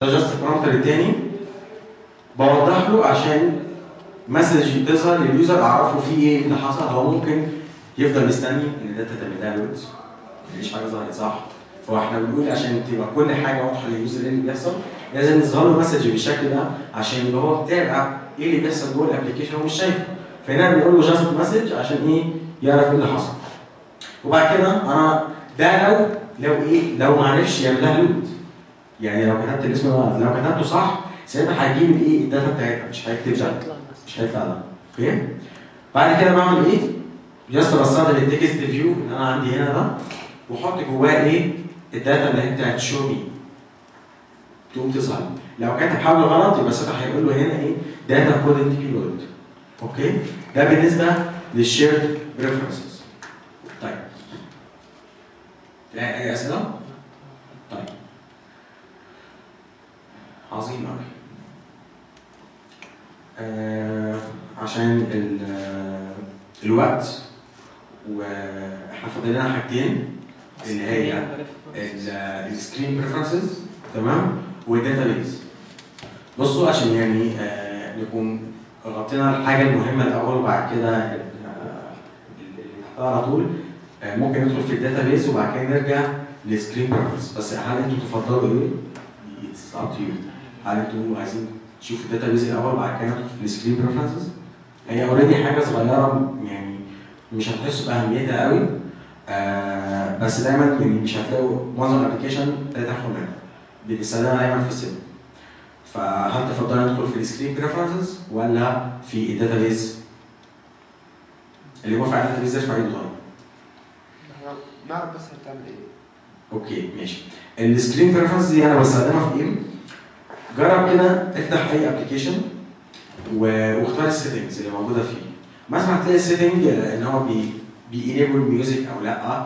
ده جاست البارامتر التاني بوضح له عشان مسج تظهر لليوزر اعرفه فيه ايه اللي حصل هو ممكن يفضل مستني ان الداتا تعمل لها لود مفيش حاجه ظهرت صح فاحنا بنقول عشان تبقى كل حاجه واضحه لليوزر ايه اللي بيحصل لازم نظهر له مسج بالشكل ده عشان يبقى هو متابع ايه اللي بيحصل جوه الابلكيشن هو مش شايفه فهنا بنقول له جاست مسج عشان ايه يعرف ايه اللي حصل وبعد كده انا ده لو لو ايه لو ما عرفش يعمل لها لود يعني لو كتبت الاسم ده لو كتبته صح ساعتها هيجيب الايه الداتا بتاعتها مش هيكتب ده مش هيطلع ده اوكي بعد كده بعمل ايه؟ جاست بستخدم التكست فيو اللي انا عندي هنا ده واحط جواه ايه؟ الداتا اللي انت هتشو مي تقوم تظهر لو كاتب حاجه غلط يبقى ساعتها هيقول له هنا ايه؟ داتا كودنت بي لود اوكي؟ ده بالنسبه للشيرد بريفرنسز طيب في اي اسئله؟ طيب عظيم قوي آه عشان ال- آه، الوقت واحنا فاضل لنا حاجتين اللي هي السكرين بريفرنسز تمام والداتا بيز بصوا عشان يعني آه نكون غطينا الحاجه المهمه الاول وبعد كده ال- آه، اللي تحتها على طول آه ممكن ندخل في الداتا بيز وبعد كده نرجع للسكرين بريفرنس بس هل انتوا تفضلوا ايه؟ It's up to you. هل انتوا عايزين تشوفوا الداتا بيز الاول وبعد كده ندخل في السكرين بريفرنسز؟ هي اوريدي حاجه صغيره يعني مش هتحسوا باهميتها قوي آه بس دايما يعني مش هتلاقوا معظم الابلكيشن بتاخد منها بنستخدمها دايما في السيب فهل تفضلوا ندخل في السكرين بريفرنسز ولا في الداتا بيز؟ اللي موافق على الداتا بيز يرفع ايده طيب احنا نعرف بس هي بتعمل ايه اوكي ماشي السكرين بريفرنس دي انا بستخدمها في ايه؟ جرب كده افتح اي ابلكيشن واختار السيتنجز اللي موجوده فيه مثلا هتلاقي السيتنج ان هو بي بينيبل ميوزك او لا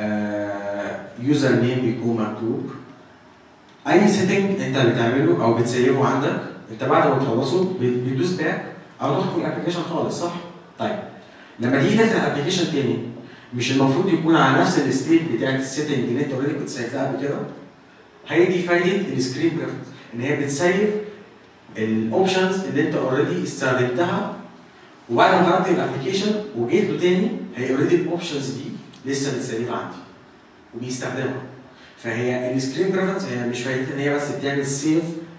يوزر نيم بيكون مكتوب اي سيتنج انت بتعمله او بتسيبه عندك انت بعد ما تخلصه بت- بتدوس باك او تدخل الابلكيشن خالص صح؟ طيب لما تيجي تفتح ابلكيشن تاني مش المفروض يكون على نفس الستيت بتاعت السيتنج اللي انت اوريدي كنت سيفتها قبل كده هي دي فايده السكرين بريفرنس ان هي بتسيف الاوبشنز اللي انت اوريدي استخدمتها وبعد ما خرجت من الابلكيشن وجيت له تاني هي اوريدي الاوبشنز دي لسه متسيفه عندي وبيستخدمها فهي السكرين بريفرنس هي مش فايدتها ان هي بس بتعمل سيف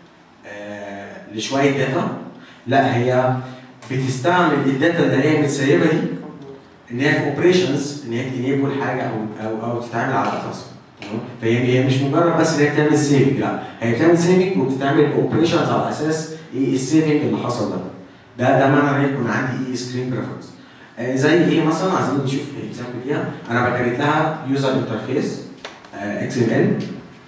آه لشويه داتا لا هي بتستعمل الداتا اللي هي متسيبه دي ان هي في اوبريشنز ان هي تنيبل حاجه او او او تتعامل على اساسها تمام فهي هي مش مجرد بس ان هي بتعمل سيفنج لا هي بتعمل سيفنج وبتتعمل اوبريشنز على اساس ايه السيفنج اللي حصل ده ده ده معنى ان يكون عندي ايه سكرين بريفرنس زي ايه مثلا عايزين نشوف اكزامبل ليها انا بكريت لها يوزر انترفيس اكس ام ال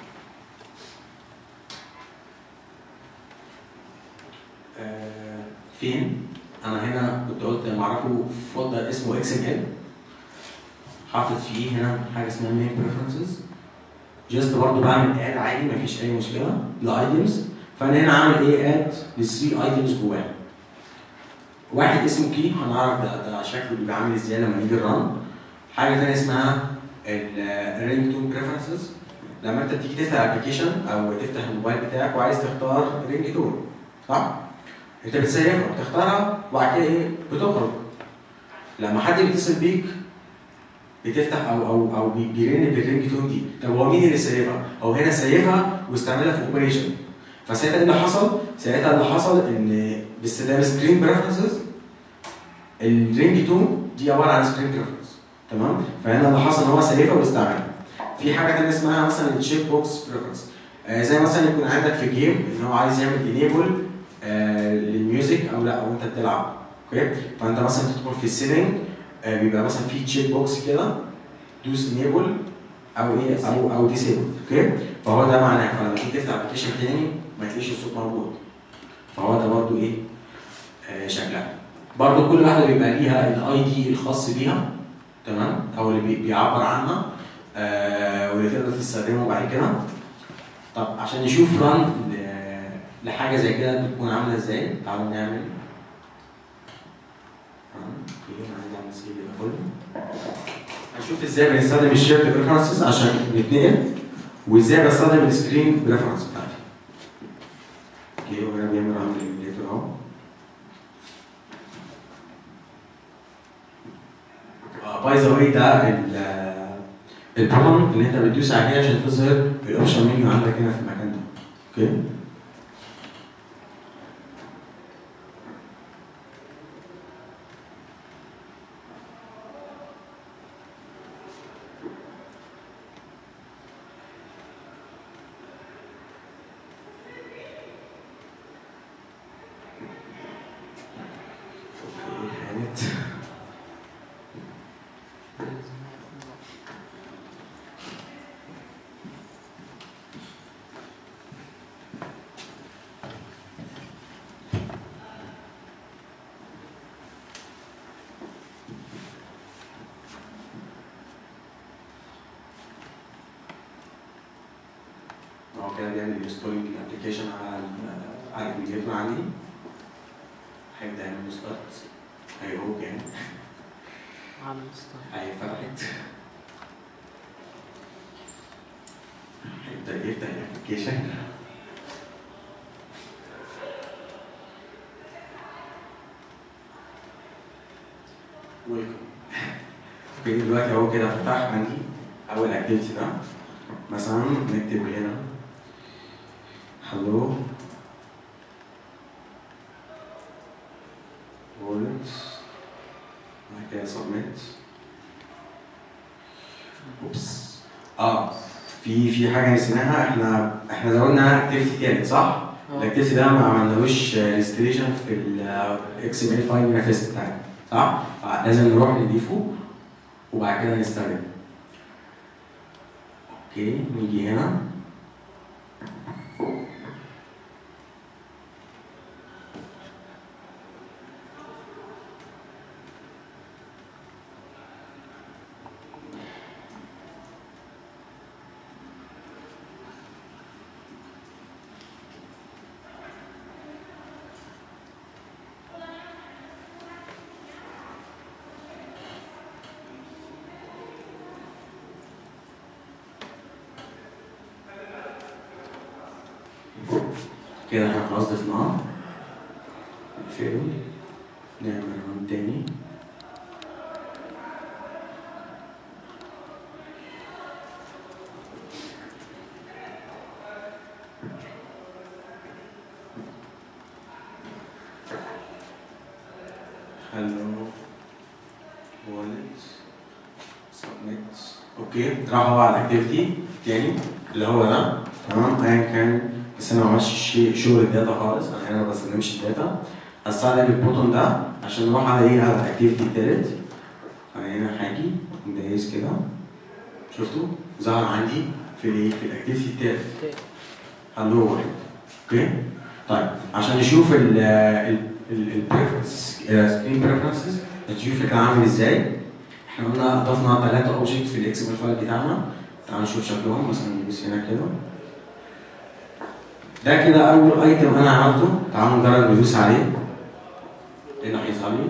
فين انا هنا كنت قلت معرفه فولدر اسمه اكس ام ال حاطط فيه هنا حاجه اسمها مين بريفرنسز جاست برضه بعمل اد عادي مفيش اي مشكله لايتمز فانا هنا عامل ايه اد للثري ايتمز جواه واحد اسمه كي هنعرف ده, ده شكله بيبقى عامل ازاي لما نيجي الرن حاجه ثانيه اسمها الرينج تون بريفرنسز لما انت تيجي تفتح ابلكيشن او تفتح الموبايل بتاعك وعايز تختار رينج تون صح؟ انت بتسيبها بتختارها وبعد كده ايه بتخرج لما حد بيتصل بيك بتفتح او او او بي- بيرن بالرينج تون دي طب هو مين اللي سايبها؟ هو هنا سايبها واستعملها في اوبريشن فساعتها ايه اللي حصل؟ ساعتها اللي حصل ان باستخدام سكرين بريفرنسز الرينج تون دي عباره عن سكرين بريفرنس تمام؟ فهنا اللي حصل ان هو سايبها واستعملها في حاجه ثانيه اسمها مثلا التشيك بوكس بريفرنس آه زي مثلا يكون عندك في جيم ان هو عايز يعمل انيبل آه للميوزك او لا او انت بتلعب اوكي فانت مثلا تدخل في السيتنج آه بيبقى مثلا في تشيك بوكس كده دوس انيبل او ايه او او ديسيبل اوكي فهو ده معناه فلما تيجي تفتح ابلكيشن تاني ما تلاقيش الصوت موجود فهو ده برضو ايه آه شكلها برضو كل واحده بيبقى ليها الاي دي الخاص بيها تمام او اللي بي- بيعبر عنها آه واللي تقدر تستخدمه بعد كده طب عشان نشوف ران لحاجه زي كده بتكون عامله ازاي تعالوا نعمل ران اوكي انا نعمل سيف ده كله هنشوف ازاي بنستخدم الشيرد بريفرنسز عشان نتنقل وازاي بستخدم السكرين بريفرنس بتاعتي اوكي وهنا بيعمل راوند ريجوليتور اهو باي ذا واي ده ال- البوتن اللي انت بتدوس عليه عشان تظهر الاوبشن منيو عندك هنا في المكان ده اوكي اوكي هانت هو كده بيعمل انستولينج الابلكيشن على ال- على الكمبيوتر عندي هيبدا يعمل ستارت هيهوك يعني على مستوى هي فتحت هيبدا يفتح الابلكيشن ويلكم اوكي دلوقتي اهو كده فتح عندي اول اكتيفيتي ده مثلا نكتب هنا هلو وولت بعد كده سبميت اوبس اه في في حاجه نسيناها احنا احنا زودنا اكتيفيتي تالت صح؟ اه الاكتيفيتي ده ما عملناهوش ريستريشن في الاكس ام ال فايل مانيفست بتاعنا صح؟ لازم نروح نضيفه وبعد كده نستخدمه اوكي نيجي هنا كده احنا خلاص ضفناه نقفله نعمل رن تاني هلو والت سبميت اوكي راح هو على الاكتيفيتي تاني اللي هو ده تمام ايا كان بس انا ما عملتش شيء شغل الداتا خالص انا هنا ما بستخدمش الداتا هستخدم البوتون ده عشان نروح على ايه على الاكتيفيتي التالت انا هنا هاجي دايس كده شفتوا ظهر عندي في الايه في الاكتيفيتي التالت هلو واحد اوكي طيب عشان نشوف ال ال البريفرنس سكرين بريفرنسز نشوف كان عامل ازاي احنا قلنا اضفنا ثلاثه اوبجكت في الاكس ام فايل بتاعنا تعالوا نشوف شكلهم مثلا ندوس هنا كده ده كده اول ايتم انا عملته تعالوا نجرب ندوس عليه ايه اللي هيظهر لي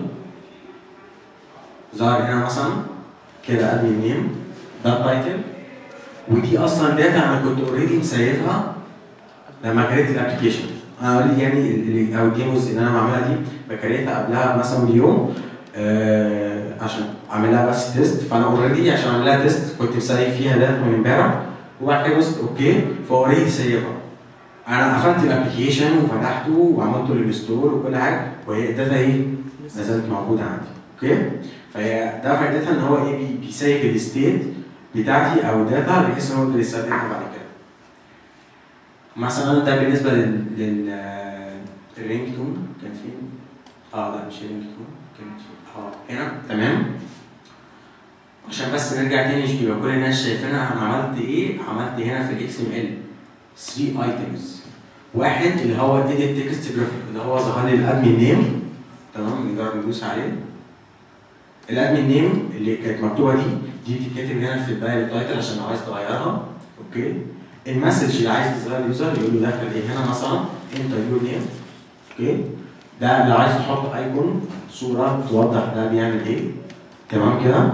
ظهر هنا مثلا كده ادمن نيم ده التايتل ودي اصلا داتا انا كنت اوريدي مسيفها لما كريت الابلكيشن انا اوريدي يعني ال- او الديموز اللي انا بعملها دي بكريتها قبلها مثلا بيوم آه عشان اعمل لها بس تيست فانا اوريدي عشان اعمل لها تيست كنت مسيف فيها داتا من امبارح وبعد كده دوست اوكي فاوريدي سيفها انا قفلت الابلكيشن وفتحته وعملته الانستول وكل حاجه وهي الداتا ايه ما زالت موجوده عندي اوكي فهي ده فائدتها ان هو ايه بي- بيسيف الستيت بتاعتي او الداتا بحيث ان هو يقدر يستخدمها بعد كده مثلا ده بالنسبه لل لل الرينج تون كان فين؟ اه لا مش الرينج تون كانت اه هنا تمام عشان بس نرجع تاني يبقى كل الناس شايفينها انا عملت ايه؟ عملت هنا في الاكس ام ال 3 ايتمز واحد اللي هو edit text graphic اللي هو ظهر لي الادمن نيم تمام نجرب ندوس عليه الادمن نيم اللي كانت مكتوبه دي دي بتتكتب هنا في الدايركت تايتل عشان لو عايز تغيرها اوكي المسج اللي عايز تظهر اليوزر يقول له داخل ايه هنا مثلا انت يور نيم اوكي ده لو عايز تحط ايكون صوره توضح ده بيعمل ايه تمام كده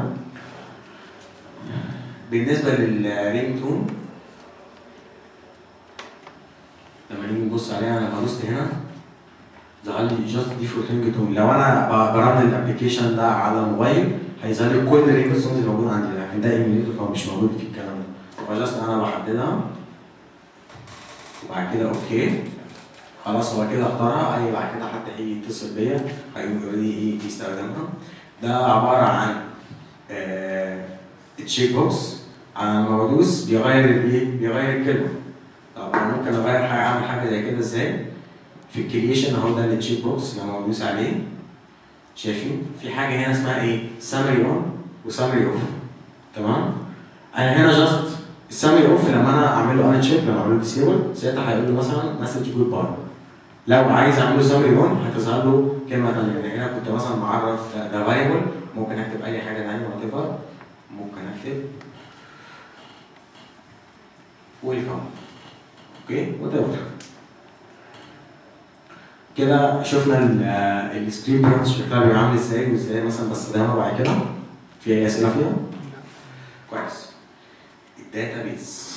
بالنسبه للرينج تون لما نيجي نبص عليها انا لما دوست هنا ظهر لي جاست ديفولت رينج تون لو انا ب- برن الابلكيشن ده على الموبايل هيظهر لي كل الرينج تونز اللي موجوده عندي لكن ده ايميليتور فهو مش موجود في الكلام ده فجاست انا بحددها وبعد كده اوكي خلاص هو كده اختارها اي بعد كده حد هيجي يتصل بيا هيقوم اوريدي ايه يستخدمها ده عباره عن تشيك بوكس انا لما بدوس بيغير الايه؟ بيغير الكلمه طب انا ممكن اغير حاجه اعمل حاجه زي كده ازاي؟ في الكرييشن اهو ده التشيك بوكس لما بدوس عليه شايفين؟ في حاجه هنا اسمها ايه؟ سامري اون وسامري اوف تمام؟ انا هنا جاست السامري اوف لما انا اعمل له انا تشيك لما اعمل له ديسيبل ساعتها هيقول لي مثلا مسج جود باي لو عايز اعمل له سامري اون هتظهر له كلمه ثانيه لان هنا كنت مثلا معرف ده- ده فاريبل ممكن اكتب اي حاجه ثانيه وات ايفر ممكن اكتب ويلكم اوكي وات ايفر كده شفنا السكرين برنت شكلها بيبقى عامل ازاي وازاي مثلا بستخدمها بعد كده في اي اسئله فيها؟ كويس الداتا بيز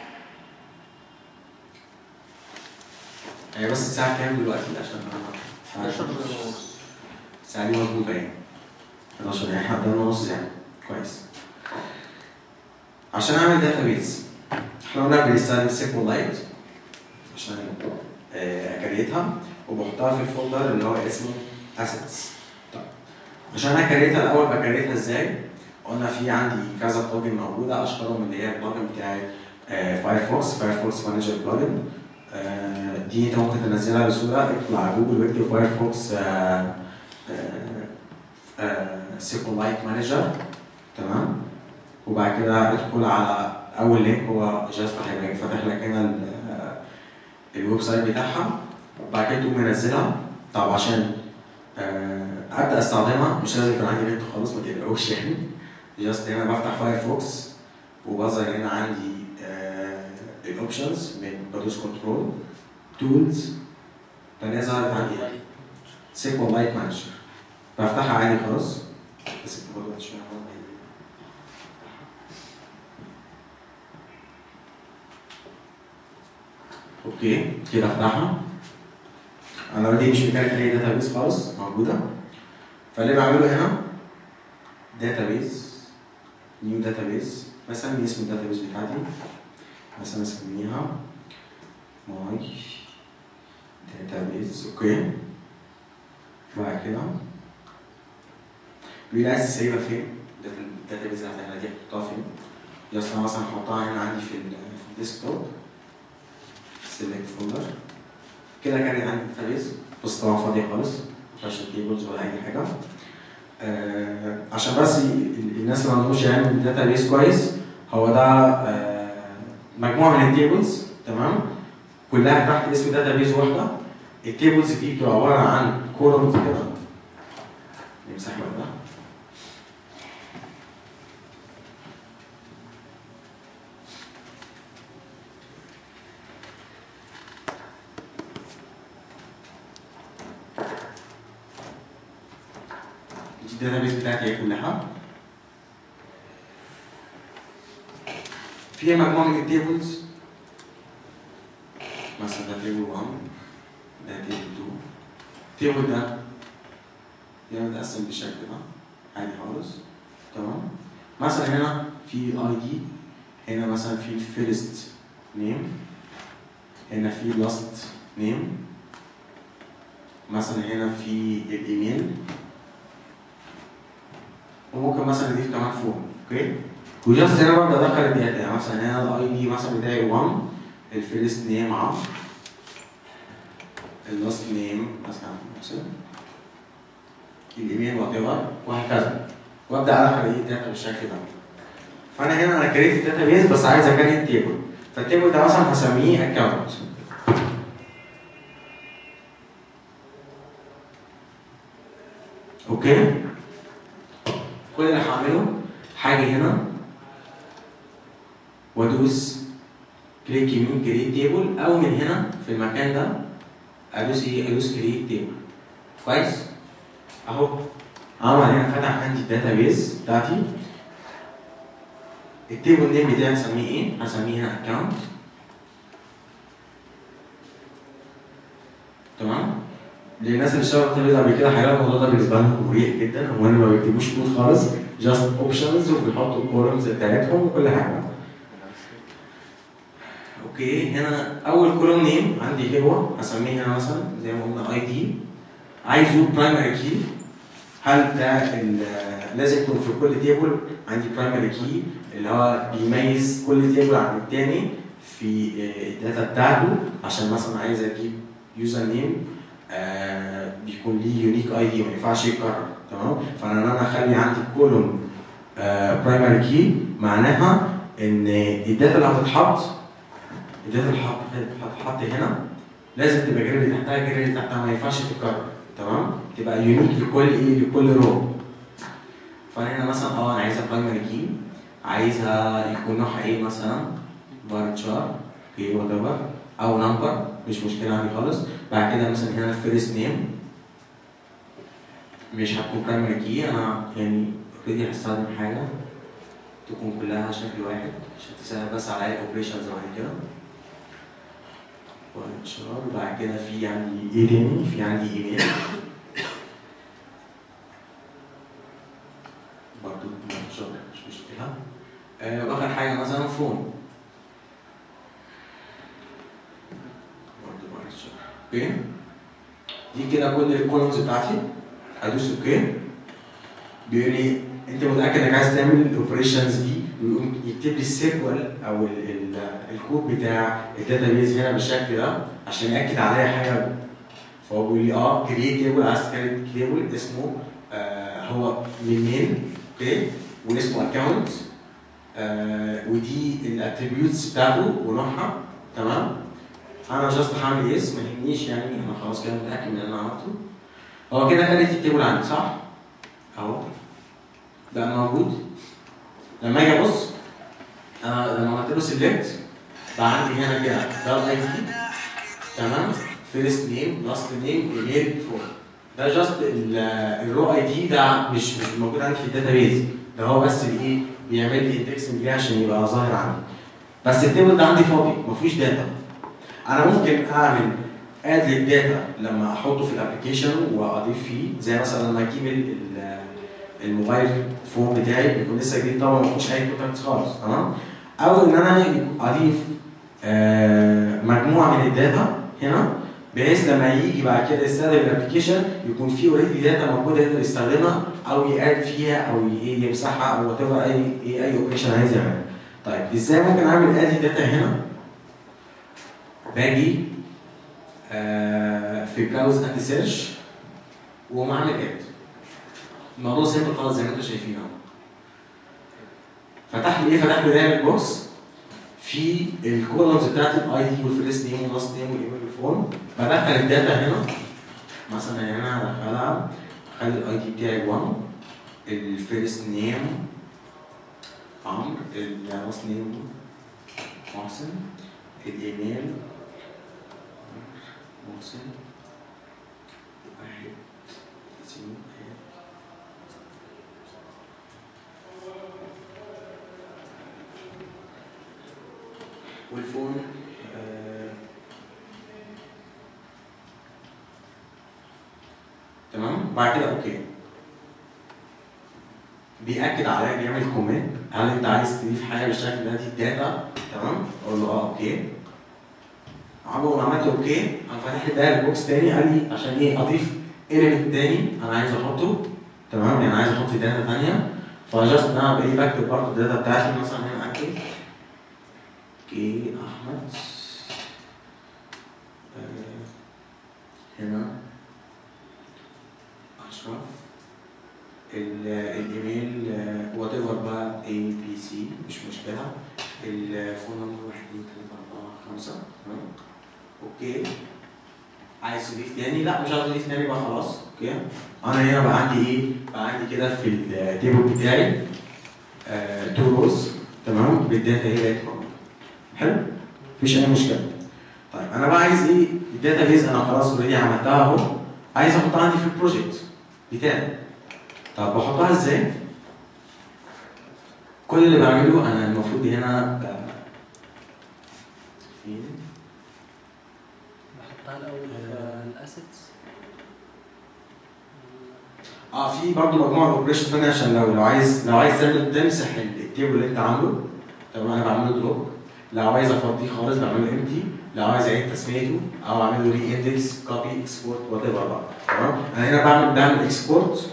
هي بس الساعة كام دلوقتي عشان انا 11 ونص الساعة دي مظبوطة يعني 11 يعني احنا قدامنا نص ساعة كويس عشان اعمل داتا بيز احنا قلنا بنستخدم سيكول لايت عشان آه، اكريتها وبحطها في الفولدر اللي هو اسمه اسيتس طيب عشان انا كريتها الاول بكريتها ازاي؟ قلنا في عندي كذا بلجن موجوده اشهرهم اللي هي البلجن بتاعي فايرفوكس فايرفوكس مانجر بلجن دي انت ممكن تنزلها بسهوله ادخل على جوجل واكتب فايرفوكس سيكول لايت مانجر تمام وبعد كده ادخل على اول لينك هو جاست هيبقى فاتح لك هنا ال- آه، الويب سايت بتاعها وبعد كده تقوم منزلها طب عشان آه، ابدا استخدمها مش لازم يكون عندي نت خالص ما تقلقوش يعني جاست هنا بفتح فايرفوكس وبظهر هنا عندي الاوبشنز من بدوس كنترول تولز تلاقي ظهرت عندي سيكوال لايت مانجر بفتحها عادي خلاص بس بتاخد وقت شويه عقبال ما ي- اوكي كده افتحها انا اوريدي مش مكان اي داتا بيز خالص موجوده فاللي بعمله هنا داتا بيز نيو داتا بيز مثلا اسم الداتا بيز بتاعتي مثلا اسميها ماي داتا بيز اوكي بعد كده بيقول لي عايز تسيبها فين؟ الداتا بيز اللي هتعملها دي هتحطها فين؟ يلا مثلا هحطها هنا عندي في ال في الديسكتوب سيلكت فولدر كده كانت عندي داتا بيز بس طبعا فاضيه خالص مفيهاش تيبلز ولا اي حاجه آه عشان بس ي- ال- الناس اللي ما عندهمش علم بالداتا بيز كويس هو ده آه مجموعه من التيبلز تمام كلها تحت اسم داتا بيز واحده التيبلز دي بتبقى عباره عن كولومز كده نمسح بقى ده دي الداتا بيز بتاعتي هي كلها فيها مجموعه من التيبلز مثلا ده تيبل 1 ده تيبل 2 التيبل ده يعني متقسم بالشكل ده عادي خالص تمام مثلا هنا في الاي دي هنا مثلا في الفيرست نيم هنا في لاست نيم مثلا هنا في الايميل وممكن مثلا نضيف كمان فون اوكي وجاست هنا ببدا ادخل الداتا يعني مثلا هنا الاي دي مثلا بتاعي 1 الفيرست نيم عمرو اللاست نيم مثلا مثلا الايميل وات ايفر وهكذا وابدا ادخل ايه الداتا بالشكل ده فانا هنا انا كريت الداتا بيز بس عايز اكريت تيبل فالتيبل ده مثلا هسميه اكونت اوكي كل اللي هعمله حاجه هنا وادوس كليك يمين كريت تيبل او من هنا في المكان ده ادوس ايه ادوس كريت تيبل كويس اهو عمل هنا فتح عندي الداتا بيز بتاعتي التيبل نيم بتاعي هسميه ايه؟ هسميه هنا اكونت تمام للناس اللي اشتغلت داتابيز قبل كده هيلاقوا الموضوع ده بالنسبه لهم مريح جدا هم ما بيكتبوش كود خالص جاست اوبشنز وبيحطوا الكولومز بتاعتهم وكل حاجه اوكي هنا اول كولوم نيم عندي هو هسميه هنا مثلا زي ما قلنا اي دي عايزه برايمري كي هل ده ال- لازم يكون في كل تيبل عندي برايمري كي اللي هو بيميز كل تيبل عن التاني في آه، الداتا بتاعته عشان مثلا عايز اجيب يوزر نيم آه بيكون ليه يونيك اي دي ما ينفعش يتكرر تمام فانا ان انا اخلي عندي كولوم برايمري كي معناها ان الداتا اللي هتتحط الداتا اللي هتتحط- هتتحط هنا لازم تبقى جريد اللي تحتها جريد اللي تحتها ما ينفعش تتكرر تمام تبقى يونيك لكل ايه لكل رو فانا هنا مثلا اه انا عايزها برايمري كي عايزها يكون نوعها ايه مثلا بار تشار اوكي وات ايفر او نمبر مش مشكله عندي خالص بعد كده مثلا هنا الفيرست نيم مش هتكون برايمري كي انا يعني اوريدي هستخدم حاجه تكون كلها شكل واحد عشان تسهل بس عليا الاوبريشنز بعد كده وانشار وبعد كده في عندي ايه تاني في عندي ايميل برضو انشار مش مشكله آه واخر حاجه مثلا فون برضو انشار اوكي دي كده كل الكولومز بتاعتي هدوس اوكي بيقول لي انت متاكد انك عايز تعمل الاوبريشنز دي ويقوم يكتب لي السيكوال او ال ال الكود بتاع الداتابيز هنا بالشكل ده عشان ياكد عليا حاجه فهو بيقول لي اه كريت تيبل عايز تكريت تيبل اسمه آه هو من مين اوكي واسمه اكونت آه ودي الاتريبيوتس بتاعته ونوعها تمام انا جاست هعمل يس ما يهمنيش يعني انا خلاص كده متاكد من اللي انا عملته هو كده كريت التيبل عندي صح؟ اهو بقى موجود لما اجي ابص انا لما عملت له سيلكت بقى عندي هنا كده ده الاي دي تمام فيرست نيم لاست نيم ايميل فون ده جاست الرو اي دي ده مش مش موجود عندي في الداتابيز ده هو بس الايه بيعمل لي اندكسنج ليه عشان يبقى ظاهر عندي بس التيبل ده عندي فاضي ما فيهوش داتا انا ممكن اعمل اد للداتا لما احطه في الابلكيشن واضيف فيه زي مثلا لما اجيب ال- ال- الموبايل فون بتاعي بيكون لسه جديد طبعا ما فيهوش اي كونتاكت خالص تمام او ان انا اضيف آه، مجموعه من الداتا هنا بحيث لما يجي بعد كده يستخدم الابلكيشن يكون في اوريدي داتا موجوده يقدر يستخدمها او يقاد فيها او ي- يمسحها او وات ايفر اي اي اي اوبريشن عايز يعملها. طيب ازاي ممكن اعمل ادي داتا هنا؟ باجي آه، في براوز اند سيرش واقوم اعمل اد. الموضوع سيمبل خالص زي ما انتم شايفين اهو. فتح لي ايه؟ فتح لي دايره بوكس في الكولونز بتاعت الاي دي والفيرست نيم واللاست نيم والايميل والفون بدخل الداتا هنا مثلا هنا هدخلها اخلي الاي دي بتاعي 1 الفيرست نيم عمرو اللاست نيم محسن الايميل محسن واحد تسعين والفون آه، تمام بعد كده اوكي بيأكد عليا بيعمل كومنت هل انت عايز تضيف حاجه بالشكل ده دي الداتا تمام اقول له اه اوكي اول ما عملت اوكي قام فاتح لي داير بوكس تاني قال لي عشان ايه اضيف ايلمنت تاني انا عايز احطه تمام يعني عايز احط داتا تانيه فجاست ان انا بقيت بكتب برضه الداتا بتاعتي مثلا هنا اكد اوكي احمد آه، هنا اشرف ال- الايميل وات ايفر بقى اي بي سي مش مشكله الفون نمبر 1 2 3 4 5 تمام اوكي عايز تضيف تاني لا مش عايز اضيف تاني بقى خلاص اوكي انا هنا بقى عندي ايه بقى عندي كده في التيبل بتاعي تو روز تمام بالداتا هي بقت موجوده حلو مفيش اي مشكله طيب انا بقى عايز ايه الداتا بيز انا خلاص اوريدي عملتها اهو عايز احطها عندي في البروجكت بتاعي طب بحطها ازاي كل اللي بعمله انا المفروض هنا ب- فين بحطها تعال الاول في الاسيتس اه في برضه مجموعه اوبريشن ثانيه عشان لو لو عايز لو عايز تعمل تمسح التيبل اللي انت عامله طبعا انا بعمله دروب لو عايز افضيه خالص بعمله امتي لو عايز اعيد تسميته او اعمل له ري اندكس كوبي اكسبورت وات ايفر بقى تمام انا هنا بعمل بعمل اكسبورت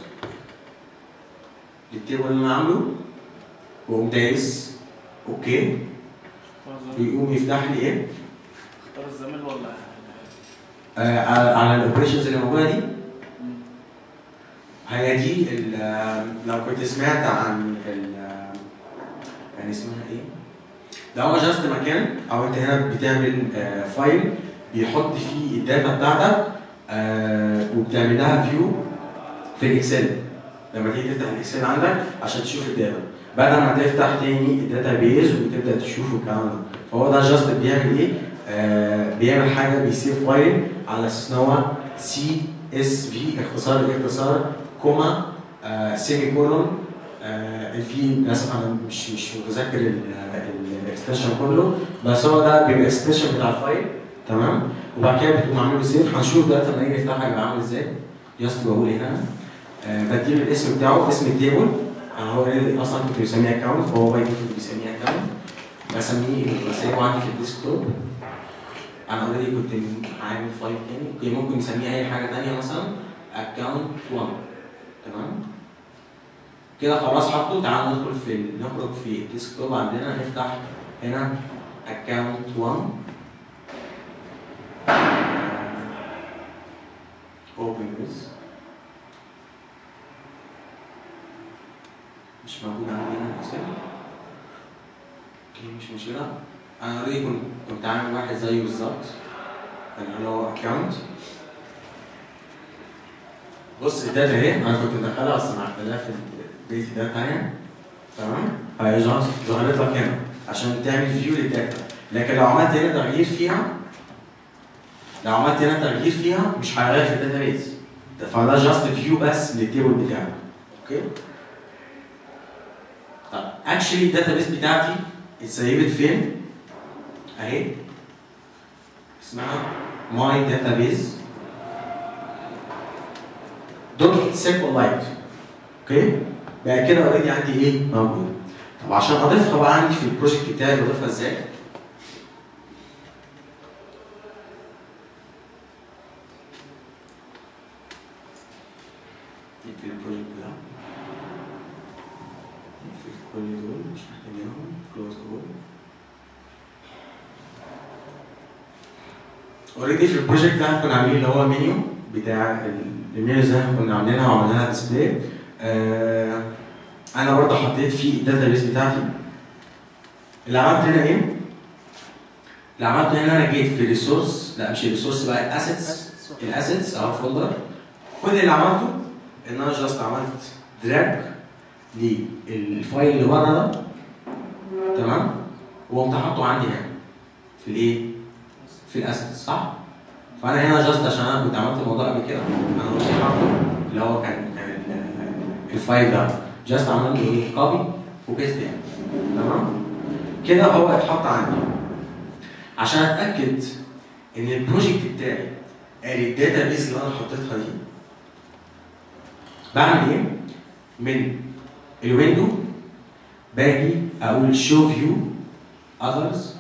للتيبل اللي انا عامله واقوم دايس اوكي بيقوم يفتح لي ايه اختار الزميل ولا آه على على الاوبريشنز اللي موجوده دي هي دي ال- لو كنت سمعت عن ال يعني اسمها ايه؟ ده هو جاست مكان او انت هنا بتعمل آه، فايل بيحط فيه الداتا بتاعتك آه، وبتعمل لها فيو في الاكسل لما تيجي تفتح الاكسل عندك عشان تشوف الداتا بدل ما تفتح تاني الداتا بيز وتبدا تشوف الكلام ده فهو ده جاست بيعمل ايه؟ آه، بيعمل حاجه بيسيف فايل على اساس ان هو سي اس في اختصار الاختصار كوما آه سيمي كولون آه الفي للاسف انا مش مش متذكر الاكستنشن كله بس هو ده بيبقى الاكستنشن بتاع الفايل تمام وبعد كده بتقوم عامله سيف هنشوف دلوقتي لما نيجي نفتحها هيبقى عامل ازاي جاست بقول هنا آه بديله الاسم بتاعه اسم التيبل آه هو already اصلا كنت بسميه اكونت فهو باي ديفولت بيسميه اكونت بسميه بسيبه عندي في الديسكتوب انا اوريدي كنت عامل فايل تاني اوكي ممكن نسميه اي حاجه تانيه مثلا اكونت 1 تمام كده خلاص حطه تعالوا ندخل في ال- نخرج في الديسكتوب عندنا نفتح هنا اكونت 1 اوبن ويز مش موجود عندي هنا الاكسل اوكي مش مشكله انا اوريدي كنت كنت عامل واحد زيه بالظبط كان اللي هو اكونت بص الداتا اهي انا كنت مدخلها اصلا عدلها في البيت ده تانية تمام هي ظهرت ظهرت لك هنا عشان تعمل فيو للداتا لكن لو عملت هنا تغيير فيها لو عملت هنا تغيير فيها مش هيغير في الداتا بيز فده جاست فيو بس للتيبل بتاعك اوكي طب اكشلي الداتا بيز بتاعتي اتسيبت فين؟ اهي اسمها ماي داتا بيز دوت سيمبل لايت اوكي بقى كده اوريدي عندي ايه موجود طب عشان اضيفها بقى عندي في البروجكت بتاعي بضيفها ازاي نقفل البروجكت ده نقفل كل دول مش محتاجينهم كلوز اول اوريدي في البروجكت ده كنا عاملين اللي هو منيو بتاع ال- المينيوز ده كنا عاملينها وعملناها ديسبلاي آه انا برضه حطيت فيه الداتا بيس بتاعتي اللي عملت هنا ايه؟ اللي عملته هنا انا جيت في ريسورس لا مش الريسورس بقى الاسيتس الاسيتس اهو فولدر كل اللي عملته ان انا جاست عملت دراج للفايل اللي بره ده تمام وقمت حاطه عندي هنا في الايه؟ في الاسيتس صح؟ فانا هنا جاست عشان انا كنت عملت الموضوع قبل كده انا قلت حاطه اللي هو كان كان ال- الفايل ده جاست عملت له ايه؟ كوبي وبيست يعني تمام؟ كده هو اتحط عندي عشان اتاكد ان البروجكت بتاعي قال الداتا بيز اللي انا حطيتها دي بعمل ايه؟ من الويندو باجي اقول شو فيو اذرز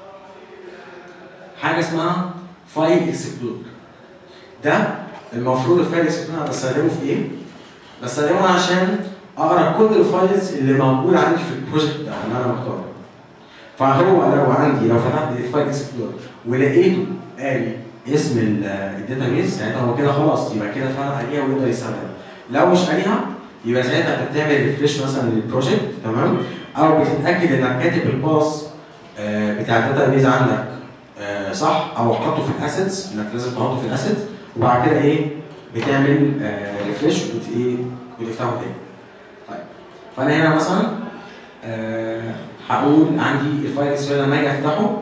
حاجه اسمها فايل اكسبلور ده المفروض الفايل اكسبلور انا بستخدمه في ايه؟ بستخدمه عشان اقرا كل الفايلز اللي موجوده عندي في البروجكت ده اللي انا مختاره فهو لو عندي لو فتحت الفايل اكسبلور ولقيته قال اسم الداتا بيز ساعتها هو كده خلاص يبقى كده فعلا عليها ويقدر يستخدمها لو مش عليها يبقى ساعتها انت بتعمل ريفريش مثلا للبروجكت تمام او بتتاكد انك كاتب الباص آه، بتاع الداتا بيز عندك آه، صح او حاطه في الاسيتس انك لازم تحطه في الاسيتس وبعد كده ايه بتعمل ريفريش وت ايه وتفتحه تاني طيب فانا هنا مثلا آه، هقول عندي الفايل السؤال لما اجي افتحه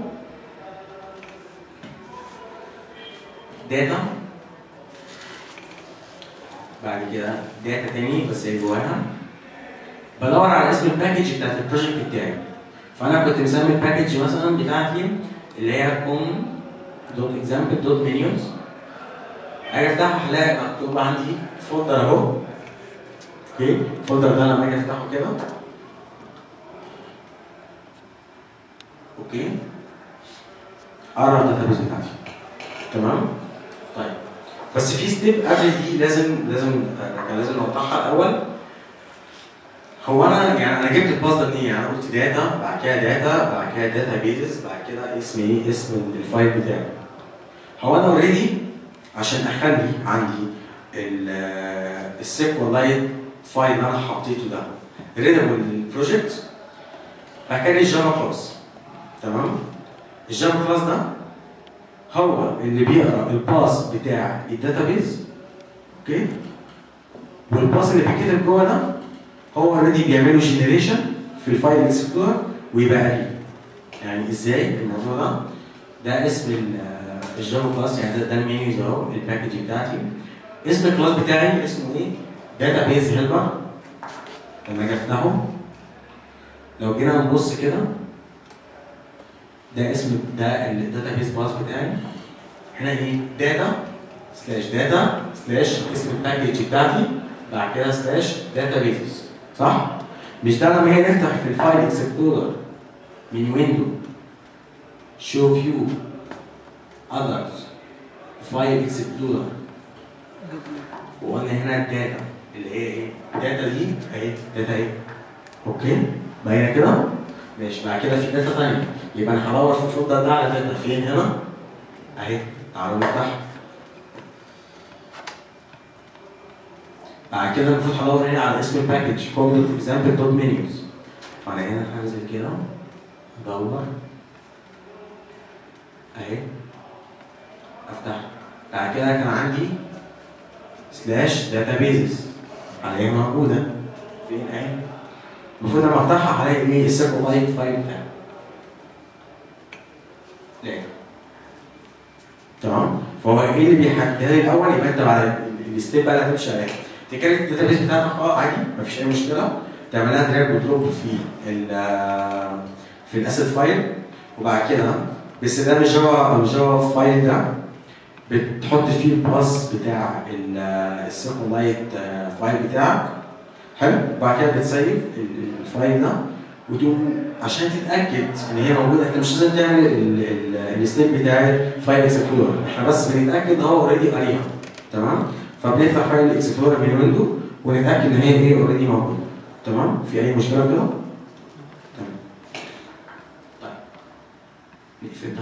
داتا بعد كده داتا تاني بس هي جواها بدور على اسم الباكج بتاعت البروجكت بتاعي فانا كنت مسمي الباكج مثلا بتاعتي اللي هي كوم دوت اكزامبل دوت منيوز اجي افتحها هلاقي مكتوب عندي فولدر اهو اوكي الفولدر ده لما اجي افتحه كده اوكي اقرا الداتابيز بتاعتي تمام طيب بس في ستيب قبل دي لازم لازم آه، كان لازم اوضحها الاول هو انا يعني انا جبت الباص ده منين؟ يعني انا قلت داتا بعد كده داتا بعد كده داتا بيزز بعد كده اسم ايه؟ اسم الفايل بتاعي. هو انا اوريدي عشان اخلي عندي السيكوال لايت فايل اللي انا حطيته ده ريدابل للبروجكت بعد كده الجافا كلاس تمام؟ الجافا كلاس ده هو اللي بيقرا الباص بتاع الداتابيز اوكي؟ والباص اللي بيتكتب جوه ده هو اوريدي بيعملوا جنريشن في الفايل اكسبلورر ويبقى لي يعني ازاي الموضوع ده ده اسم ال- الجافا كلاس يعني ده, ده المنيوز اهو الباكج بتاعتي اسم الكلاس بتاعي اسمه ايه؟ داتا بيز هيلبر لما اجي افتحه لو جينا نبص كده ده اسم ده الداتا بيز باس بتاعي هنا ايه؟ داتا سلاش داتا سلاش اسم الباكج بتاعتي بعد كده سلاش داتا بيزز صح؟ مش ده لما هي نفتح في الفايل اكسبلورر من ويندو شو فيو اذرز فايل اكسبلورر وقلنا هنا الداتا اللي هي ايه؟ الداتا دي اهي داتا ايه؟ اوكي؟ باينه كده؟ ماشي بعد كده في داتا ثانيه يبقى انا هدور في الفولدر ده على داتا فين هنا؟ اهي تعالوا نفتح بعد كده المفروض هدور هنا على اسم الباكج كومنت اكزامبل دوت منيوز فانا هنا هنزل كده ادور اهي افتح بعد كده كان عندي سلاش داتابيزز هلاقيها موجوده فين اهي المفروض لما افتحها هلاقي ايه السيركل لايت فايل بتاعي لا تمام فهو ايه اللي بيحددها لي الاول يبقى انت بعد ال- الستيب بقى اللي هتمشي عليها تكرر الداتابيز بتاعتك اه عادي مفيش اي مشكله تعملها دراج ودروب في ال في الاسيت فايل وبعد كده باستخدام الجافا الجافا فايل ده بتحط فيه الباس بتاع السيركل لايت فايل بتاعك حلو وبعد كده بتسيف ال- الفايل ده وتقوم عشان تتاكد ان هي موجوده انت مش لازم تعمل الستيب بتاع فايل اكسبلورر احنا بس بنتاكد ان هو اوريدي قاريها تمام فبنفتح فايل اكسبلورر من ويندو ونتاكد ان هي ايه اوريدي موجوده تمام في اي مشكله كده تمام طيب نقفل ده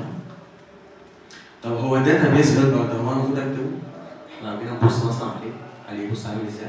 طب هو الداتا بيز هيلبر ده هو المفروض اكتبه احنا لو جينا نبص مثلا عليه عليه بص عامل ازاي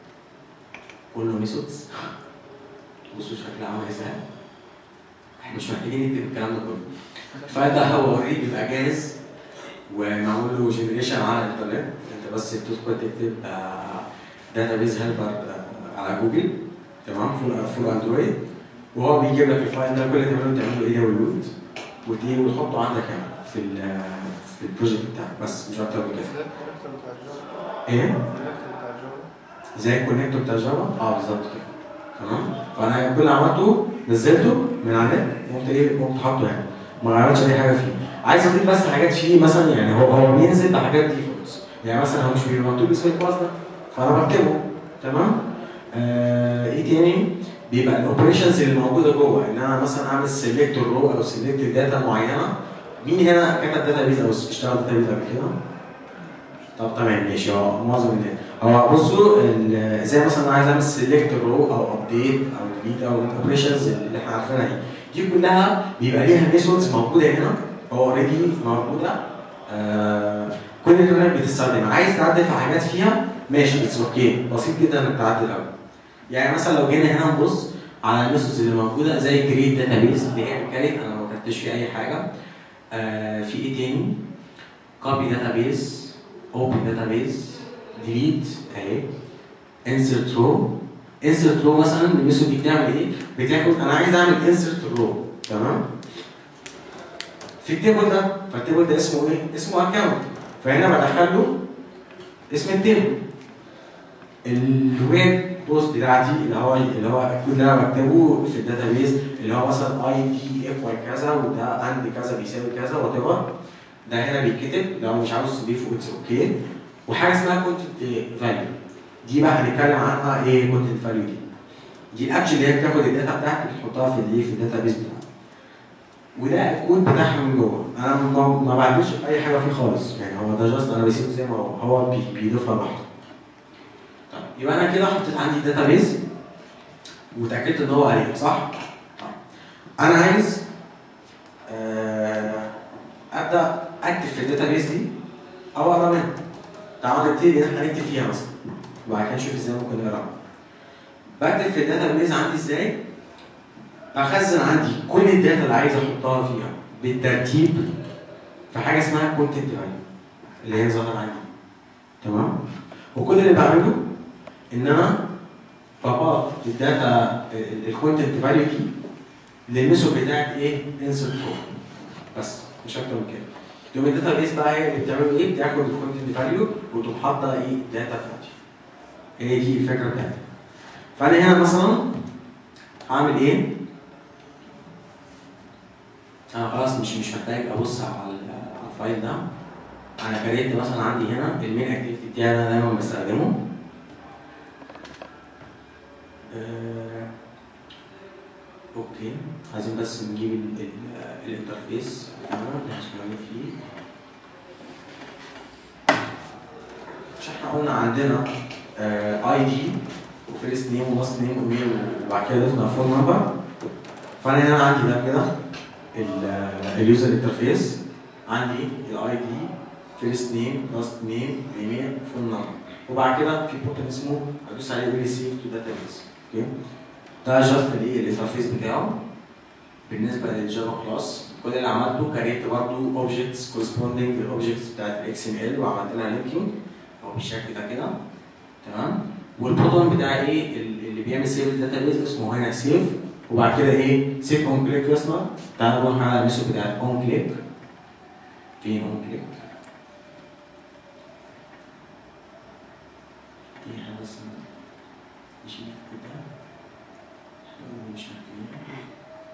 كله ميثودز بصوا شكله عامل ازاي احنا مش محتاجين نكتب الكلام ده كله فده هو اوريدي بيبقى جاهز ومعمول له جنريشن على الانترنت انت بس بتدخل تكتب داتا بيز هيلبر على جوجل تمام فول فول اندرويد وهو بيجيب لك الفايل ده كل اللي تعمله تعمله ايه داونلود وتيجي وتحطه عندك هنا في ال في البروجكت بتاعك بس مش اكتر من كده زي الكونكتور بتاع الجافا ايه الكونكتور بتاع الجافا زي الكونكتور بتاع جافا اه بالظبط كده تمام فانا كل اللي عملته نزلته من على النت وقمت ايه قمت حاطه هنا ما عملتش اي حاجه فيه عايز اضيف بس حاجات فيه مثلا يعني هو هو بينزل بحاجات ديفولتس يعني مثلا هو مش بيبقى مكتوب اسم الكلاس ده فانا بكتبه تمام آه ايه تاني بيبقى الاوبريشنز اللي موجوده جوه ان انا مثلا اعمل سيلكت رو او سيلكت داتا معينه مين هنا كتب داتا بيز او اشتغل داتا بيز قبل كده؟ طب تمام ماشي هو معظم الناس هو بصوا ال- زي مثلا انا عايز اعمل سيلكت رو او ابديت او ديليت او الاوبريشنز اللي احنا عارفينها دي دي كلها بيبقى ليها ميثودز موجوده هنا هو اوريدي موجوده آه كل الناس بتستخدمها عايز تعدل في حاجات فيها ماشي اتس اوكي بسيط جدا انك تعدل قوي يعني مثلا لو جينا هنا نبص على الميثودز اللي موجوده زي كريت داتابيز دي هي كانت انا ما كتبتش فيها اي حاجه آه في ايه تاني كوبي داتابيز اوبن داتابيز ديليت اهي انسرت رو انسرت رو مثلا الميثود دي بتعمل ايه؟ بتاخد انا عايز اعمل انسرت رو تمام؟ في التيبل ده فالتيبل ده اسمه ايه؟ اسمه اكونت فهنا بدخل له اسم التيبل الويب بوست بتاعتي اللي هو اللي هو الكود اللي انا بكتبه في الداتابيز اللي هو مثلا اي دي اف واي كذا وده عند كذا بيساوي كذا وات ده هنا بيتكتب لو مش عاوز تضيفه اتس اوكي وحاجه اسمها كونتنت فاليو دي بقى هنتكلم عنها ايه كونتنت فاليو دي دي الاكشن اللي هي بتاخد الداتا بتاعتك بتحطها في الايه في الداتا بيز بتاعك وده الكود بتاعها من جوه انا ما, ما بعملش اي حاجه فيه خالص يعني هو ده جاست انا بسيبه زي ما هو هو بي- بيضيفها لوحده طيب يبقى انا كده حطيت عندي الداتا بيز وتاكدت ان هو عليها صح؟ طيب. انا عايز آه، ابدا اكتب في الداتا بيز دي او اقرا منها تعالى نبتدي ان احنا نكتب فيها مثلا وبعد كده نشوف ازاي ممكن نقراها بكتب في الداتا بيز عندي ازاي بخزن عندي كل الداتا اللي عايز احطها فيها بالترتيب في حاجه اسمها كونتنت فاليو اللي هي ظاهره عندي تمام وكل اللي بعمله ان انا ببعت الداتا الكونتنت فاليو دي للميثود بتاعت ايه انسرت فور بس مش اكتر من كده تقوم الداتا بيس بقى هي اللي بتعمل ايه بتاخد الكونتنت فاليو وتقوم حاطه ايه الداتا بتاعتي هي دي الفكره بتاعتي فانا هنا مثلا هعمل ايه انا خلاص مش مش محتاج ابص على ال- على الفايل ده انا كريت مثلا عندي هنا المين اكتيفيتي بتاعي انا دايما بستخدمه آه، اوكي عايزين بس نجيب ال- ال- الانترفيس بتاعنا اللي هنشتغل فيه مش احنا قلنا عندنا اي دي وفيرست نيم ولاست نيم وميل وبعد كده ضفنا فون نمبر فانا هنا عندي ده كده اليوزر انترفيس عندي الاي دي فيرست نيم لاست نيم ايميل فون نمبر وبعد كده في بوتن اسمه ادوس عليه يقول لي سيف تو داتا بيس اوكي ده جاست الايه الانترفيس بتاعه بالنسبه للجافا كلاس كل اللي عملته كريت برضه اوبجكتس كورسبوندنج للاوبجكتس بتاعت الاكس ام ال وعملت لها لينكينج هو بالشكل ده كده تمام والبروتون بتاع ايه ال- اللي بيعمل سيف الداتا بيز اسمه هنا سيف وبعد كده ايه سيف اون كليك يسمع تعالى نروح على الميثود بتاعت اون كليك فين اون كليك دي حاجه بس نشيل كده مش محتاجين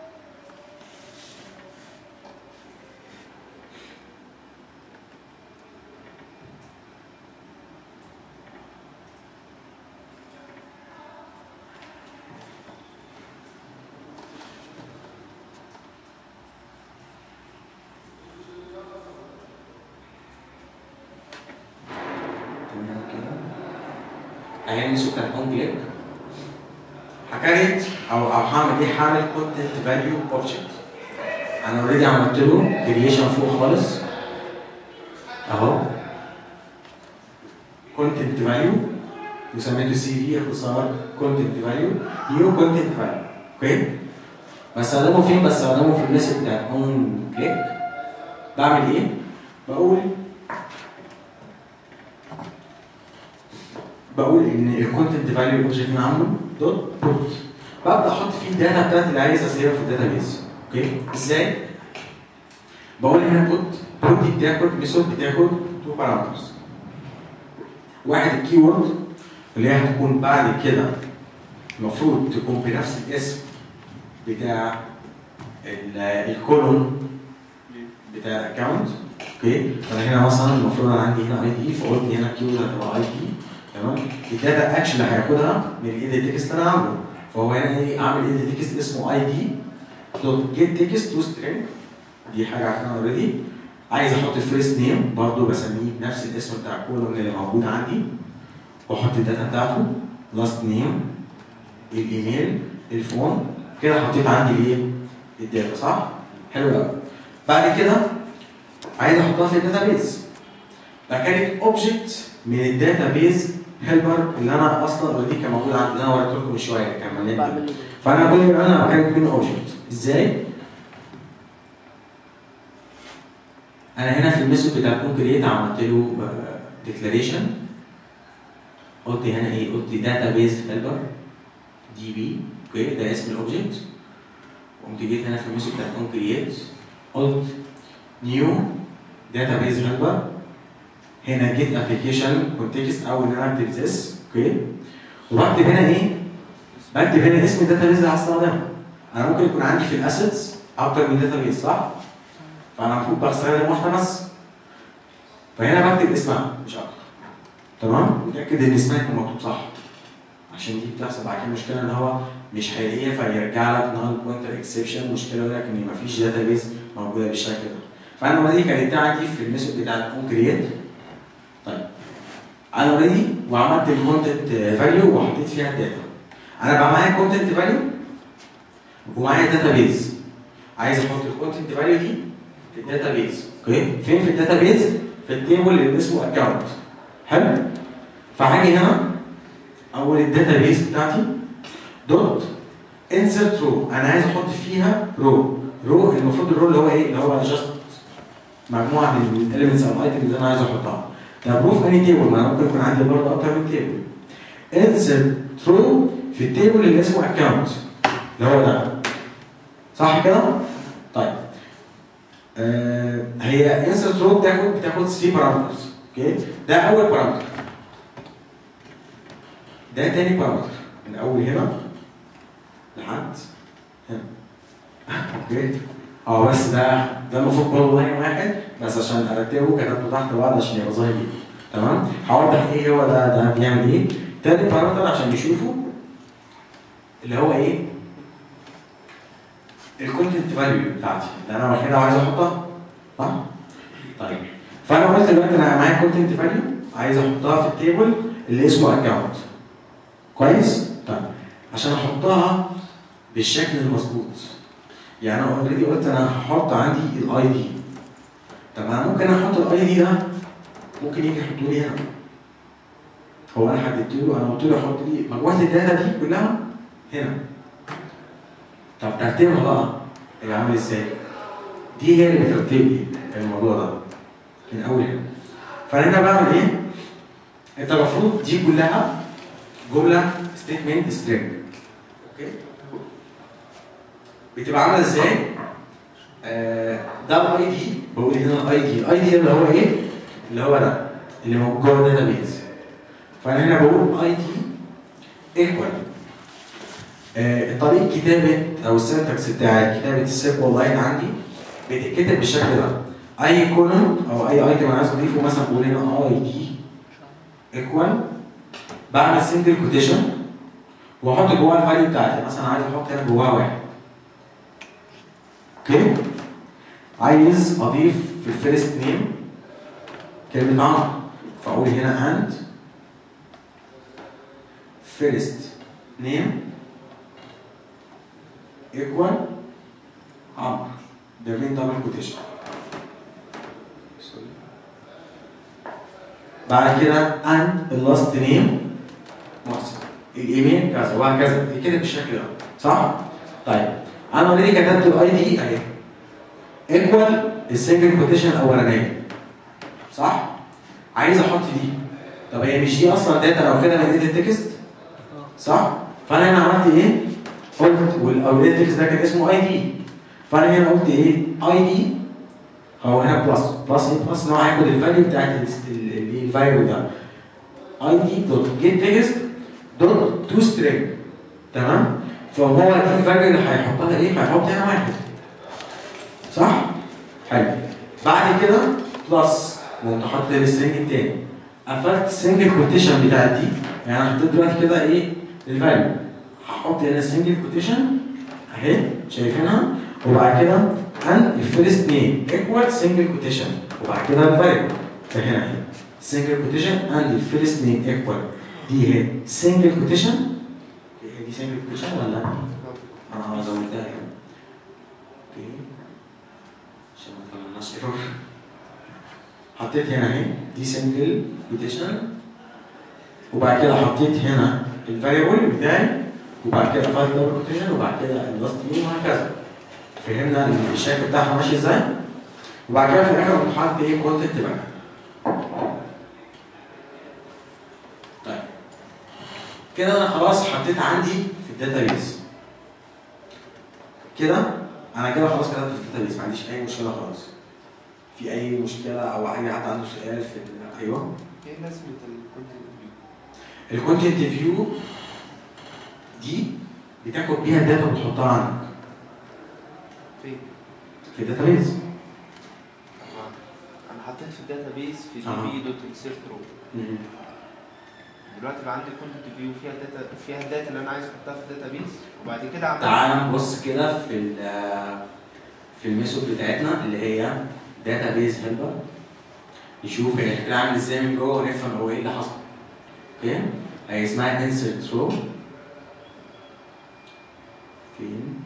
تمام كده اهي الميثود بتاعت اون كليك هكريت او او هعمل ايه هعمل كونتنت فاليو اوبجكت انا اوريدي عملت له كرييشن فوق خالص اهو كونتنت فاليو وسميته سي في اختصار كونتنت فاليو نيو كونتنت فاليو اوكي بستخدمه فين بستخدمه في الميثود بتاعت اون كليك بعمل ايه بقول بقول ان الكونتنت فاليو اوبجكت اللي انا عامله دوت بوت ببدا احط فيه الداتا بتاعتي اللي عايز اسيبها في الداتا بيز اوكي ازاي؟ بقول هنا بوت بوت دي بتاخد ميثود بتاخد تو بارامترز واحد الكي وورد اللي هي هتكون بعد كده المفروض تكون بنفس الاسم بتاع ال- الكولون بتاع الاكونت اوكي فانا هنا مثلا المفروض انا عندي هنا اي دي فقلت هنا كيو هتبقى اي دي تمام الداتا اكشن اللي هياخدها من الايد تكست اللي انا عامله فهو هنا ايه عامل ايد تكست اسمه اي دي دوت جيت تكست تو سترينج دي حاجه عارفينها اوريدي عايز احط الفيرست نيم برضه بسميه بنفس الاسم بتاع الكولوم اللي موجود عندي واحط الداتا بتاعته لاست نيم الايميل الفون كده حطيت عندي الايه الداتا صح حلو قوي بعد كده عايز احطها في الداتا بيز فكانت اوبجكت من الداتا بيز هيلبر اللي انا اصلا اوريدي كان موجود عندي اللي انا وريته لكم من شويه اللي كان مليان بعمل ده. له فانا بقول يبقى انا كانت منه اوبجكت ازاي؟ انا هنا في الميثود بتاع كونكريت عملت له ديكلاريشن قلت هنا ايه؟ قلت داتا بيز هيلبر دي بي اوكي ده اسم الاوبجكت قمت جيت هنا في الميثود بتاع كونكريت قلت نيو داتا بيز هيلبر هنا جيت ابلكيشن كونتكست او ان انا اكتب ذس اوكي وبكتب هنا ايه؟ بكتب هنا اسم الداتا بيز اللي هستخدمه انا ممكن يكون عندي في الاسيتس اكتر من داتا بيز صح؟ فانا المفروض بستخدم واحده بس فهنا بكتب اسمها مش اكتر تمام متاكد ان اسمها يكون مكتوب صح عشان دي بتحصل بعد كده مشكله ان هو مش هيلاقيها فيرجع لك نال بوينتر اكسبشن مشكله يقول لك ان مفيش داتابيز موجوده بالشكل ده فانا اوريدي كانت عندي في الميثود بتاع الكون كرييت طيب انا اوريدي وعملت الكونتنت فاليو وحطيت فيها الداتا انا بقى معايا كونتنت فاليو ومعايا داتابيز عايز احط الكونتنت فاليو دي في الداتابيز اوكي فين في الداتابيز في التيبل اللي اسمه اكونت حلو فهاجي هنا اول الداتابيز بتاعتي دوت انسرت رو انا عايز احط فيها رو رو المفروض الرو اللي هو ايه اللي هو جاست مجموعه من الاليمنتس او الايتمز اللي انا عايز احطها طب رو في انهي تيبل ما انا ممكن يكون عندي برضه اكتر من تيبل انسرت رو في التيبل اللي اسمه اكونت اللي هو ده صح كده؟ طيب آه هي انسرت رو بتاخد بتاخد 3 بارامترز اوكي ده اول بارامتر ده تاني بارامتر من اول هنا لحد هنا اوكي اه بس ده ده المفروض كله لاين واحد بس عشان ارتبه كتبته تحت بعض عشان يبقى ظاهر لي تمام هوضح ايه هو ده ده بيعمل ايه تاني بارامتر عشان يشوفوا اللي هو ايه الكونتنت فاليو بتاعتي اللي انا واخدها وعايز احطها صح؟ طيب فانا قلت دلوقتي انا معايا كونتنت فاليو عايز احطها في التيبل اللي اسمه اكونت كويس؟ طيب عشان احطها بالشكل المظبوط يعني انا اوريدي قلت انا هحط عندي الاي دي طب انا ممكن احط الاي دي ده ممكن يجي يحطوا لي هنا هو انا حددت له انا قلت له حط لي مجموعه الداتا دي كلها هنا طب ترتيبها بقى هيبقى عامل ازاي؟ دي هي اللي بترتب لي الموضوع ده من اول هنا فانا هنا بعمل ايه؟ انت المفروض دي كلها جمله ستيتمنت سترينج اوكي بتبقى عامله ازاي؟ آه ده الاي دي بقول هنا الاي دي الاي دي اللي هو ايه؟ اللي هو ده اللي موجود جوه الداتابيز فانا هنا بقول اي دي ايكوال آه طريقه كتابه او السنتكس بتاع كتابه السيكوال لاين عندي بتتكتب بالشكل ده اي كولوم او اي ايتم انا عايز اضيفه مثلا بقول هنا اي دي ايكوال بعمل سنجل كوتيشن واحط جواها الفاليو بتاعتي مثلا عايز احط هنا جواها واحد اوكي عايز اضيف في الفيرست نيم كلمه عمرو فاقول هنا اند فيرست نيم ايكوال عمرو ده مين دبل كوتيشن بعد كده اند اللاست نيم محسن الايميل كذا وهكذا دي كده بالشكل ده صح؟ طيب انا اوريدي كتبت الاي دي اهي ايكوال السنجل كوتيشن الاولانيه صح؟ عايز احط دي طب هي مش دي اصلا داتا لو كده انا اديت التكست صح؟ فانا هنا عملت ايه؟ قلت والاولاد التكست ده كان اسمه اي دي فانا هنا قلت ايه؟ اي دي هو هنا بلس بلس ايه بلس ان هو هياخد الفاليو بتاعت اللي الفاليو ده اي دي دوت جيت تكست دوت تو سترينج تمام؟ فهو دي الفاليو اللي هيحطها ايه؟ هيحط هنا واحد صح؟ حلو بعد كده بلس وانت حاطط السترينج التاني قفلت السنجل كوتيشن بتاعت دي يعني انا حطيت دلوقتي كده ايه؟ الفاليو هحط هنا سنجل كوتيشن اهي شايفينها وبعد كده ان الفيرست نيم ايكوال سنجل كوتيشن وبعد كده الفاليو فهنا اهي سنجل كوتيشن اند الفيرست نيم ايكوال دي هي سنجل كوتيشن هي دي سنجل كوتيشن ولا انا زودتها هنا اوكي عشان ما طلعناش ايرور حطيت هنا اهي دي سنجل كوتيشن وبعد كده حطيت هنا الفاريبل بتاعي وبعد كده فايل دبل كوتيشن وبعد كده اللاست نيم وهكذا فهمنا الشكل بتاعها ماشي ازاي وبعد كده في الاخر قمت حاطط ايه كونتنت بقى طيب كده انا خلاص حطيت عندي في الداتابيز كده انا كده خلاص كتبت في الداتابيز ما عنديش اي مشكله خالص في اي مشكله او اي حد عنده سؤال في ال- ايوه ايه لازمه الكونتنت فيو؟ الكونتنت فيو دي بتاخد بيها الداتا وتحطها عندك فين؟ في الداتابيز انا حطيت في الداتا بيز في دي آه. بي دوت انسيرت رو دلوقتي بقى عندي كونتنت فيو فيها داتا فيها الداتا اللي انا عايز احطها في الداتا بيز وبعد كده عملت تعال نبص كده في ال في الميثود بتاعتنا اللي هي داتا بيز هيلبر نشوف هي شكلها عامل ازاي من جوه ونفهم هو ايه اللي حصل اوكي هي اسمها insert row فين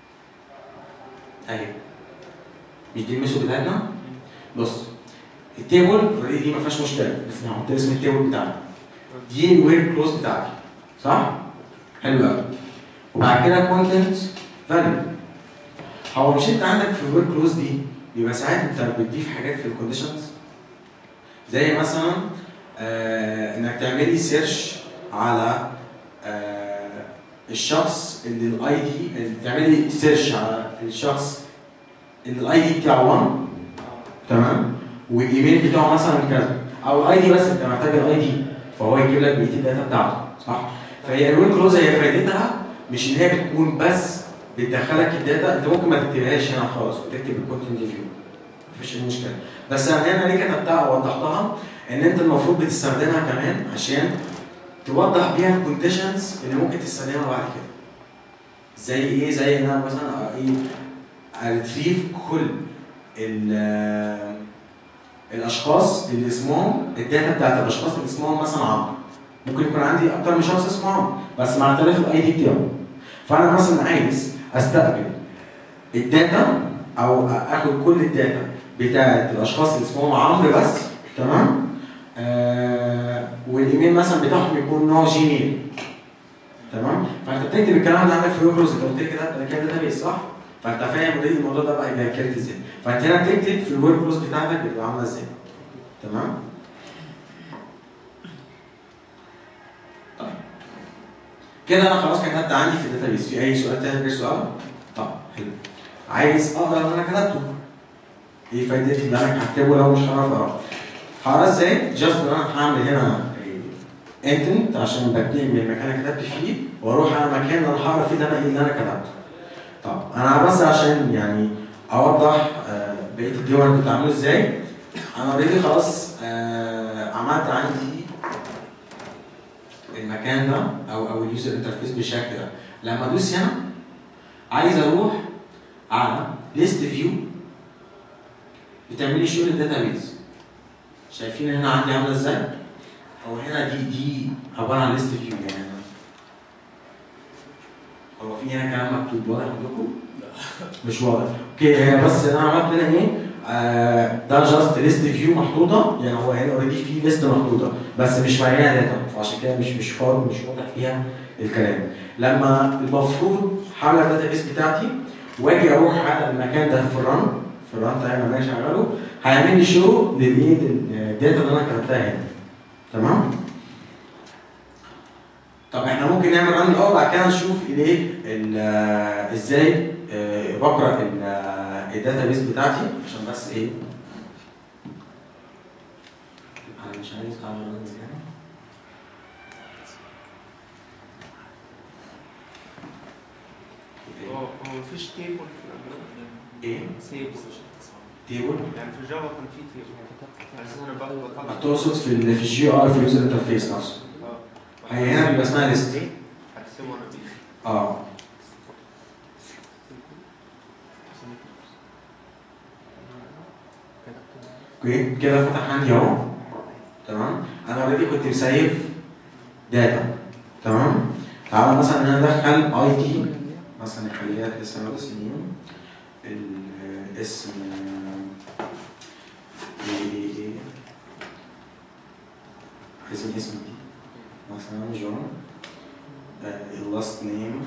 اهي مش دي الميثود بتاعتنا بص التيبل اوريدي دي ما فيهاش مشكله بس هنحط اسم التيبل بتاعنا دي الوير كلوز بتاعتي صح؟ حلو قوي وبعد كده كونتنت فاليو هو مش انت عندك في الوير كلوز دي بيبقى ساعات انت بتضيف حاجات في الكونديشنز زي مثلا آه انك تعملي سيرش على آه الشخص اللي الاي دي اللي تعملي سيرش على الشخص اللي الاي دي بتاعه 1 تمام والايميل بتاعه مثلا كذا او الاي دي بس انت محتاج الاي دي فهو يجيب لك بقيه الداتا بتاعته صح فهي الويب كلوز هي فايدتها مش ان هي بتكون بس بتدخلك الداتا انت ممكن ما تكتبهاش هنا خالص وتكتب الكونتنت فيو مفيش اي مشكله بس انا هنا ليه كتبتها او وضحتها ان انت المفروض بتستخدمها كمان عشان توضح بيها الكونديشنز اللي ممكن تستخدمها بعد كده زي ايه زي ان انا مثلا ايه اريتريف كل ال- الاشخاص اللي اسمهم الداتا بتاعت الاشخاص اللي اسمهم مثلا عمرو ممكن يكون عندي اكتر من شخص اسمه عمرو بس مع اختلاف الاي دي بتاعه فانا مثلا عايز استقبل الداتا او اخد كل الداتا بتاعت الاشخاص اللي اسمهم عمرو بس تمام آه والايميل مثلا بتاعهم يكون نوع جيميل تمام فانت بتكتب الكلام ده عندك في ويبروز انت قلت لي كده ده كده داتا بيس صح فانت فاهم اوريدي الموضوع ده بقى يبقى كارت ازاي فانت هنا بتكتب في الويب كلوز بتاعتك بتبقى عامله ازاي تمام طيب كده انا خلاص كتبت عندي في الداتابيس في اي سؤال تاني غير سؤال طب حلو عايز اقرا اللي انا كتبته ايه فايدتي اللي انا هكتبه لو مش هعرف اقرا هقرا ازاي جاست ان انا هعمل هنا انتنت عشان ببتدي من المكان اللي كتبت فيه واروح على المكان اللي انا هقرا فيه ده انا ايه اللي انا كتبته طب انا بس عشان يعني اوضح آه، بقيه الدول بتتعاملوا ازاي انا اوريدي خلاص آه، عملت عندي المكان ده او او اليوزر انترفيس بالشكل ده لما ادوس هنا عايز اروح على ليست فيو بتعمل لي شغل الداتابيز شايفين هنا عندي عامله ازاي؟ هو هنا دي دي عباره عن ليست فيو يعني هو في هنا كلام مكتوب واضح عندكم؟ مش واضح اوكي هي بس انا عملت هنا ايه؟ آه ده جاست ليست فيو محطوطه يعني هو هنا اوريدي في ليست محطوطه بس مش مليانه داتا فعشان كده مش مش فاضي مش واضح فيها الكلام لما المفروض هعمل الداتا بيس بتاعتي واجي اروح على المكان ده في الرن في الرن تايم لما اجي اشغله هيعمل لي شو للايه الداتا اللي انا كتبتها هنا تمام؟ طب احنا ممكن نعمل رن الاول بعد كده نشوف الايه ال- آه، ازاي آه، بقرا ال- آه، الداتا بيس بتاعتي عشان بس ايه انا مش عايز اعمل رن يعني هو هو مفيش تيبل في الأندرويد ايه تيبل تيبل يعني في جافا كان في تيبل بس انا بقى بطلع تقصد في ال في الجي ار في اليوزر انترفيس نفسه اه هي هنا بيبقى اسمها ليست هقسمه انا بيه اه اوكي كده فتح عندي اهو تمام انا اوريدي كنت مسيف داتا تمام تعالى مثلا انا ادخل اي دي مثلا نخليها اسم السنين الاسم ايه ايه ايه عايزين اسم دي مثلا جون اللاست نيم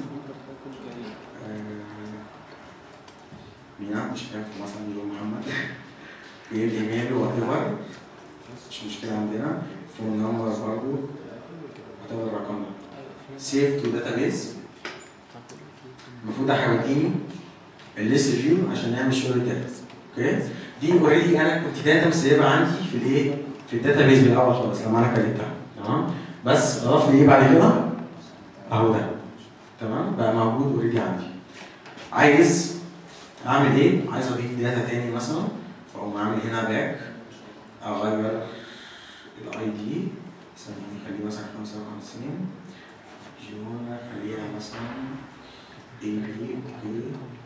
مينا مش عارف مثلا جون محمد ايه الايميل وات ايفر مش مشكله عندنا فون نمبر برضه وات ايفر الرقم ده سيف تو داتابيز المفروض هيوديني الليست فيو عشان نعمل شغل الداتا اوكي دي اوريدي انا كنت داتا مسيبها عندي في الايه في الداتابيز من الاول خالص لما انا كريتها تمام بس اضاف لي ايه بعد كده اهو ده تمام بقى موجود اوريدي عندي عايز اعمل ايه عايز اضيف داتا تاني مثلا فاقوم عامل هنا باك اغير الاي دي ثانية نخليه مثلا 55 جونا خليها مثلا اي بي اوكي